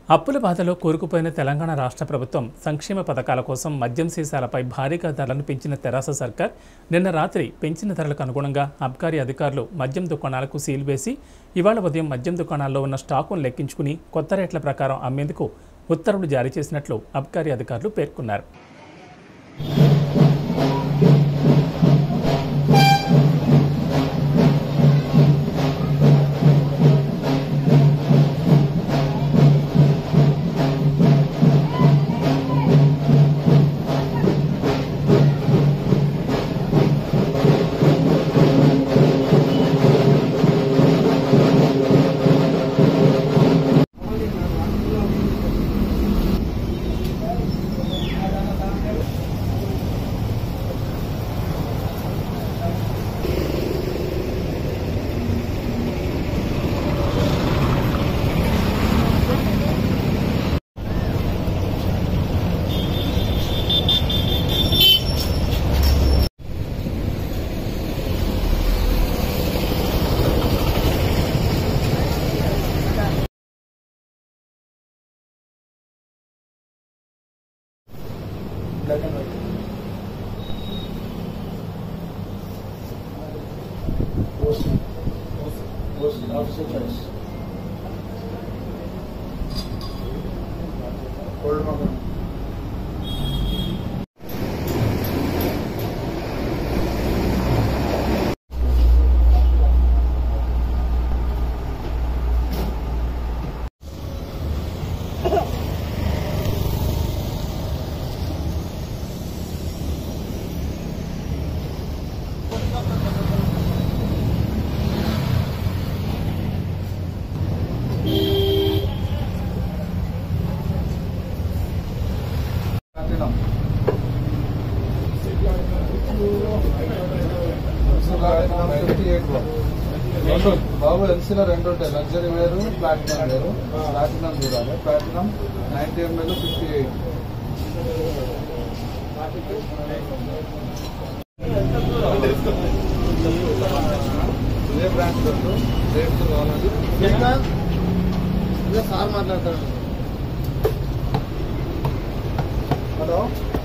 అప్పుల బాధలో కూరుకుపోయిన తెలంగాణ రాష్ట్ర ప్రభుత్వం సంక్షేమ పథకాల కోసం మద్యం సీసాలపై భారీగా ధరలను పెంచిన తెరాస సర్కార్ నిన్న రాత్రి పెంచిన ధరలకు అనుగుణంగా అబ్కారీ అధికారులు మద్యం దుకాణాలకు సీల్ వేసి ఇవాళ ఉదయం మద్యం దుకాణాల్లో ఉన్న స్టాకును లెక్కించుకుని కొత్త రేట్ల ప్రకారం అమ్మేందుకు ఉత్తర్వులు జారీ చేసినట్లు అబ్కారీ అధికారులు పేర్కొన్నారు black and white. OC. OC. Officer choice. Gold model. Platinum. Platinum 58 లో. రెండు బాబు ఎల్సీలో రెండు ఉంటాయి లగ్జరీ వేరు ప్లాటినం వేరు ప్లాటినం చూడాలి platinum ninety ML fifty eight ఇదే బ్రాండ్ రెండు రేట్స్ కావాలి సార్ మాట్లాడతాడు హలో